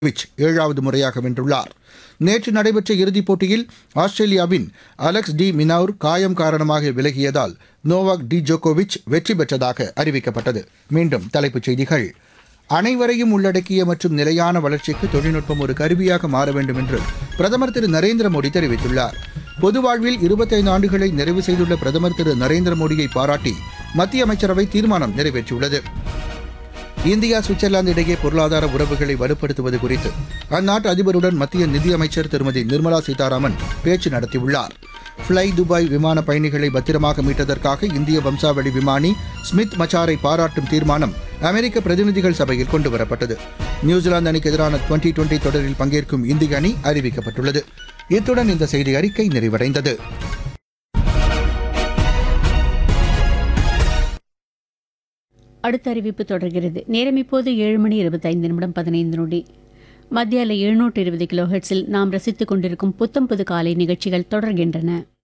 which ஏழாவது முறையாக வென்றுள்ளார் நேற்று நடைபெற்ற இறுதிப் போட்டியில் ஆஸ்திரேலியாவின் அலெக்ஸ் டி மினவுர் காயம் காரணமாக விலகியதால் நோவாக் டி ஜோகோவிச் வெற்றி பெற்றதாக அறிவிக்கப்பட்டது மீண்டும் தலைப்புச் செய்திகள் அனைவரையும் உள்ளடக்கிய மற்றும் நிலையான வளர்ச்சிக்கு தொழில்நுட்பம் ஒரு கருவியாக மாற வேண்டும் என்று பிரதமர் திரு நரேந்திர மோடி தெரிவித்துள்ளார் பொது வாழ்வில் இருபத்தைந்து ஆண்டுகளை நிறைவு செய்துள்ள பிரதமர் திரு நரேந்திர மோடியை பாராட்டி மத்திய அமைச்சரவை தீர்மானம் நிறைவேற்றியுள்ளது இந்தியா சுவிட்சர்லாந்து இடையே பொருளாதார உறவுகளை வலுப்படுத்துவது குறித்து அந்நாட்டு அதிபருடன் மத்திய நிதியமைச்சர் திருமதி நிர்மலா சீதாராமன் பேச்சு நடத்தியுள்ளார் ஃப்ளை துபாய் விமான பயணிகளை பத்திரமாக மீட்டதற்காக இந்திய வம்சாவளி விமானி ஸ்மித் மச்சாரை பாராட்டும் தீர்மானம் அமெரிக்க பிரதிநிதிகள் சபையில் கொண்டுவரப்பட்டது நியூசிலாந்து அணிக்கு எதிரான டுவெண்டி டுவெண்டி தொடரில் பங்கேற்கும் இந்திய அணி அறிவிக்கப்பட்டுள்ளது இத்துடன் இந்த செய்தி அறிக்கை நிறைவடைந்தது அடுத்த அறிவிப்பு தொடர்கிறது நேரம் இப்போது ஏழு மணி இருபத்தைந்து நிமிடம் பதினைந்து நொடி மத்தியால எழுநூற்று இருபது கிலோ ஹெர்ட்ஸில் நாம் ரசித்துக் கொண்டிருக்கும் புத்தம் புது காலை நிகழ்ச்சிகள் தொடர்கின்றன